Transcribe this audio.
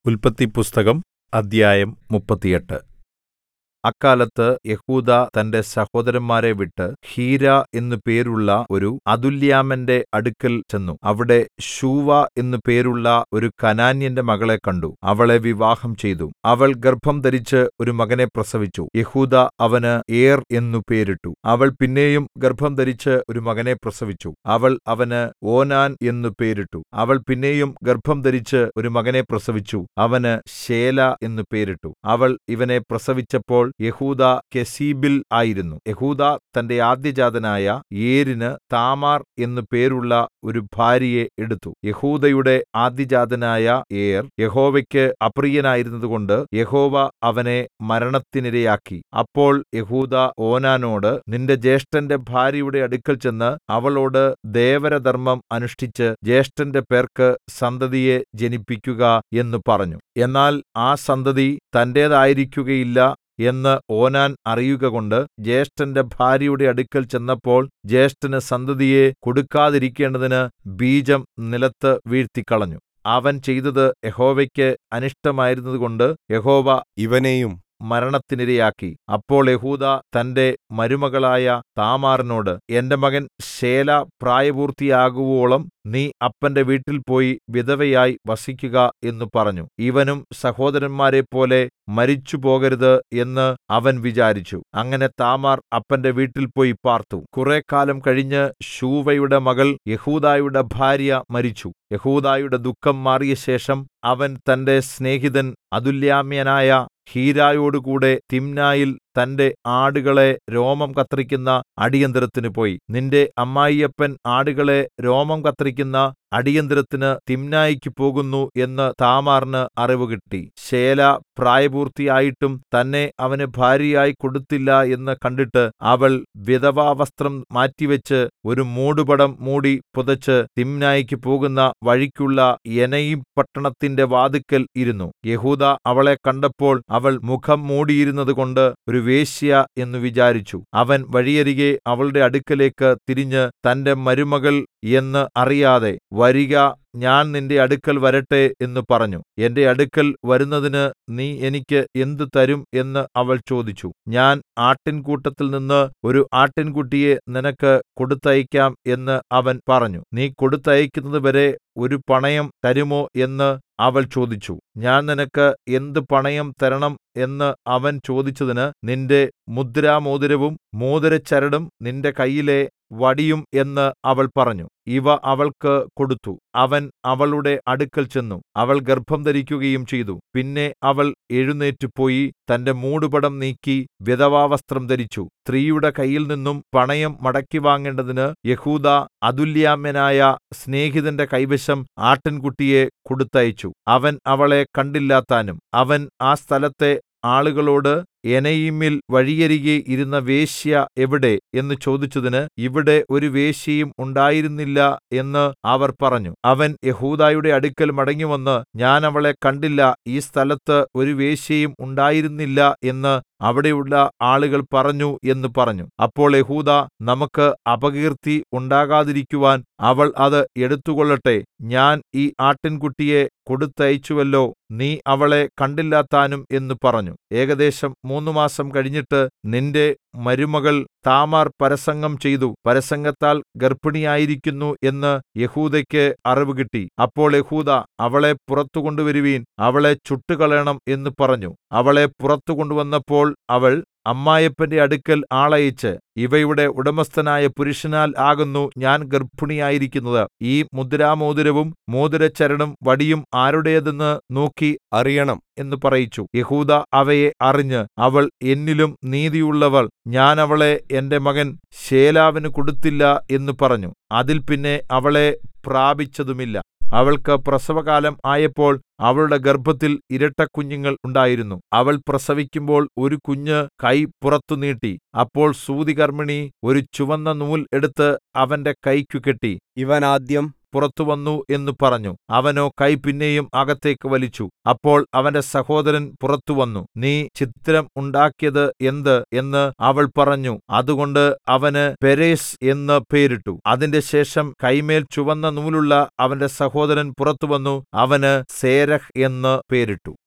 ഉല്പത്തിപ്പുസ്തകം അദ്ധ്യായം മുപ്പത്തെട്ട് അക്കാലത്ത് യെഹൂദാ തന്റെ സഹോദരന്മാരെ വിട്ട് ഹീരാ എന്നു പേരുള്ള ഒരു അദുല്ലാമ്യന്റെ അടുക്കൽ ചെന്നു അവിടെ ശൂവാ എന്നു പേരുള്ള ഒരു കനാന്യന്റെ മകളെ കണ്ടു അവളെ വിവാഹം ചെയ്തു അവൾ ഗർഭംധരിച്ച് ഒരു മകനെ പ്രസവിച്ചു യെഹൂദാ അവന് ഏർ എന്നു പേരിട്ടു അവൾ പിന്നെയും ഗർഭംധരിച്ച് ഒരു മകനെ പ്രസവിച്ചു അവൾ അവന് ഓനാൻ എന്നു പേരിട്ടു അവൾ പിന്നെയും ഗർഭംധരിച്ച് ഒരു മകനെ പ്രസവിച്ചു അവന് ശേലാ എന്നു പേരിട്ടു അവൾ ഇവനെ പ്രസവിച്ചപ്പോൾ യെഹൂദാ കെസീബിൽ ആയിരുന്നു യെഹൂദാ തന്റെ ആദ്യജാതനായ ഏരിന് താമാർ എന്നു പേരുള്ള ഒരു ഭാര്യയെ എടുത്തു യെഹൂദയുടെ ആദ്യജാതനായ ഏർ യഹോവയ്ക്ക് അപ്രിയനായിരുന്നതുകൊണ്ട് യഹോവ അവനെ മരണത്തിനിരയാക്കി അപ്പോൾ യെഹൂദാ ഓനാനോട് നിന്റെ ജ്യേഷ്ഠന്റെ ഭാര്യയുടെ അടുക്കൽ ചെന്ന് അവളോട് ദേവരധർമ്മം അനുഷ്ഠിച്ച് ജ്യേഷ്ഠന്റെ പേർക്ക് സന്തതിയെ ജനിപ്പിക്കുക എന്നു പറഞ്ഞു എന്നാൽ ആ സന്തതി തന്റേതായിരിക്കുകയില്ല എന്ന് ഓനാൻ അറിയുകകൊണ്ട് ജ്യേഷ്ഠന്റെ ഭാര്യയുടെ അടുക്കൽ ചെന്നപ്പോൾ ജ്യേഷ്ഠന് സന്തതിയെ കൊടുക്കാതിരിക്കേണ്ടതിന് ബീജം നിലത്ത് വീഴ്ത്തിക്കളഞ്ഞു അവൻ ചെയ്തത് യഹോവയ്ക്ക് അനിഷ്ടമായിരുന്നതുകൊണ്ട് യഹോവ ഇവനെയും മരണത്തിനിരയാക്കി അപ്പോൾ യെഹൂദാ തന്റെ മരുമകളായ താമാറിനോട് എന്റെ മകൻ ശേല പ്രായപൂർത്തിയാകുവോളം നീ അപ്പന്റെ വീട്ടിൽ പോയി വിധവയായി വസിക്കുക എന്നു പറഞ്ഞു ഇവനും സഹോദരന്മാരെപ്പോലെ മരിച്ചുപോകരുത് എന്ന് അവൻ വിചാരിച്ചു അങ്ങനെ താമാർ അപ്പന്റെ വീട്ടിൽ പോയി പാർത്തു കുറെക്കാലം കഴിഞ്ഞ് ശൂവയുടെ മകൾ യെഹൂദായുടെ ഭാര്യ മരിച്ചു യെഹൂദായുടെ ദുഃഖം മാറിയ ശേഷം അവൻ തന്റെ സ്നേഹിതൻ അതുല്യാമ്യനായ ഹീരായോടുകൂടെ തിമ്നായിൽ തന്റെ ആടുകളെ രോമം കത്രിക്കുന്ന അടിയന്തരത്തിന് പോയി നിന്റെ അമ്മായിയപ്പൻ ആടുകളെ രോമം കത്രിക്കുന്ന അടിയന്തരത്തിന് തിമ്നായ്ക്ക് പോകുന്നു എന്ന് താമാറിന് അറിവ് കിട്ടി ശേല പ്രായപൂർത്തിയായിട്ടും തന്നെ അവന് ഭാര്യയായി കൊടുത്തില്ല എന്ന് കണ്ടിട്ട് അവൾ വിധവാവസ്ത്രം മാറ്റിവെച്ച് ഒരു മൂടുപടം മൂടി പുതച്ച് തിമ്നായ്ക്ക് പോകുന്ന വഴിക്കുള്ള എനയീം പട്ടണത്തിന്റെ വാതിക്കൽ ഇരുന്നു യഹൂദ അവളെ കണ്ടപ്പോൾ അവൾ മുഖം മൂടിയിരുന്നതുകൊണ്ട് ഒരു വേശ്യ എന്ന് വിചാരിച്ചു അവൻ വഴിയരികെ അവളുടെ അടുക്കലേക്ക് തിരിഞ്ഞ് തന്റെ മരുമകൾ എന്ന് അറിയാതെ വരിക ഞാൻ നിന്റെ അടുക്കൽ വരട്ടെ എന്ന് പറഞ്ഞു എന്റെ അടുക്കൽ വരുന്നതിന് നീ എനിക്ക് എന്ത് തരും എന്ന് അവൾ ചോദിച്ചു ഞാൻ ആട്ടിൻകൂട്ടത്തിൽ നിന്ന് ഒരു ആട്ടിൻകുട്ടിയെ നിനക്ക് കൊടുത്തയക്കാം എന്ന് അവൻ പറഞ്ഞു നീ കൊടുത്തയക്കുന്നത് വരെ ഒരു പണയം തരുമോ എന്ന് അവൾ ചോദിച്ചു ഞാൻ നിനക്ക് എന്ത് പണയം തരണം എന്ന് അവൻ ചോദിച്ചതിന് നിന്റെ മുദ്രാമോതിരവും മോതിരച്ചരടും നിന്റെ കയ്യിലെ വടിയും എന്ന് അവൾ പറഞ്ഞു ഇവ അവൾക്ക് കൊടുത്തു അവൻ അവളുടെ അടുക്കൽ ചെന്നു അവൾ ഗർഭം ധരിക്കുകയും ചെയ്തു പിന്നെ അവൾ എഴുന്നേറ്റ് പോയി തന്റെ മൂടുപടം നീക്കി വിധവാവസ്ത്രം ധരിച്ചു സ്ത്രീയുടെ കയ്യിൽ നിന്നും പണയം മടക്കി വാങ്ങേണ്ടതിന് യഹൂദ അതുല്യാമ്യനായ സ്നേഹിതന്റെ കൈവശം ആട്ടിൻകുട്ടിയെ കൊടുത്തയച്ചു അവൻ അവളെ കണ്ടില്ലാത്താനും അവൻ ആ സ്ഥലത്തെ ആളുകളോട് എനയീമിൽ വഴിയരികെ ഇരുന്ന വേശ്യ എവിടെ എന്ന് ചോദിച്ചതിന് ഇവിടെ ഒരു വേശ്യയും ഉണ്ടായിരുന്നില്ല എന്ന് അവർ പറഞ്ഞു അവൻ യഹൂദായുടെ അടുക്കൽ മടങ്ങിവന്ന് ഞാൻ അവളെ കണ്ടില്ല ഈ സ്ഥലത്ത് ഒരു വേശ്യയും ഉണ്ടായിരുന്നില്ല എന്ന് അവിടെയുള്ള ആളുകൾ പറഞ്ഞു എന്ന് പറഞ്ഞു അപ്പോൾ യഹൂദ നമുക്ക് അപകീർത്തി ഉണ്ടാകാതിരിക്കുവാൻ അവൾ അത് എടുത്തുകൊള്ളട്ടെ ഞാൻ ഈ ആട്ടിൻകുട്ടിയെ കൊടുത്തയച്ചുവല്ലോ നീ അവളെ കണ്ടില്ലാത്താനും എന്ന് പറഞ്ഞു ഏകദേശം മൂന്നു മാസം കഴിഞ്ഞിട്ട് നിന്റെ മരുമകൾ താമാർ പരസംഗം ചെയ്തു പരസംഗത്താൽ ഗർഭിണിയായിരിക്കുന്നു എന്ന് യഹൂദയ്ക്ക് അറിവ് കിട്ടി അപ്പോൾ യഹൂദ അവളെ പുറത്തു കൊണ്ടുവരുവീൻ അവളെ ചുട്ടുകളയണം എന്ന് പറഞ്ഞു അവളെ പുറത്തു കൊണ്ടുവന്നപ്പോൾ അവൾ അമ്മായപ്പന്റെ അടുക്കൽ ആളയച്ച് ഇവയുടെ ഉടമസ്ഥനായ പുരുഷനാൽ ആകുന്നു ഞാൻ ഗർഭിണിയായിരിക്കുന്നത് ഈ മുദ്രാമോതിരവും മോതിരച്ചരടും വടിയും ആരുടേതെന്ന് നോക്കി അറിയണം എന്ന് പറയിച്ചു യഹൂദ അവയെ അറിഞ്ഞ് അവൾ എന്നിലും നീതിയുള്ളവൾ ഞാൻ അവളെ എന്റെ മകൻ ശേലാവിന് കൊടുത്തില്ല എന്ന് പറഞ്ഞു അതിൽ പിന്നെ അവളെ പ്രാപിച്ചതുമില്ല അവൾക്ക് പ്രസവകാലം ആയപ്പോൾ അവളുടെ ഗർഭത്തിൽ ഇരട്ടക്കുഞ്ഞുങ്ങൾ ഉണ്ടായിരുന്നു അവൾ പ്രസവിക്കുമ്പോൾ ഒരു കുഞ്ഞ് കൈ പുറത്തു നീട്ടി അപ്പോൾ സൂതികർമ്മിണി ഒരു ചുവന്ന നൂൽ എടുത്ത് അവന്റെ കൈക്കു കെട്ടി ഇവൻ ആദ്യം പുറത്തു വന്നു എന്നു പറഞ്ഞു അവനോ കൈ പിന്നെയും അകത്തേക്ക് വലിച്ചു അപ്പോൾ അവന്റെ സഹോദരൻ പുറത്തുവന്നു നീ ഛിദ്രം ഉണ്ടാക്കിയത് എന്ത് എന്ന് അവൾ പറഞ്ഞു അതുകൊണ്ട് അവന് പേരെസ് എന്ന് പേരിട്ടു അതിൻറെശേഷം കൈമേൽ ചുവന്ന നൂലുള്ള അവന്റെ സഹോദരൻ പുറത്തുവന്നു അവന് സേരഹ് എന്ന് പേരിട്ടു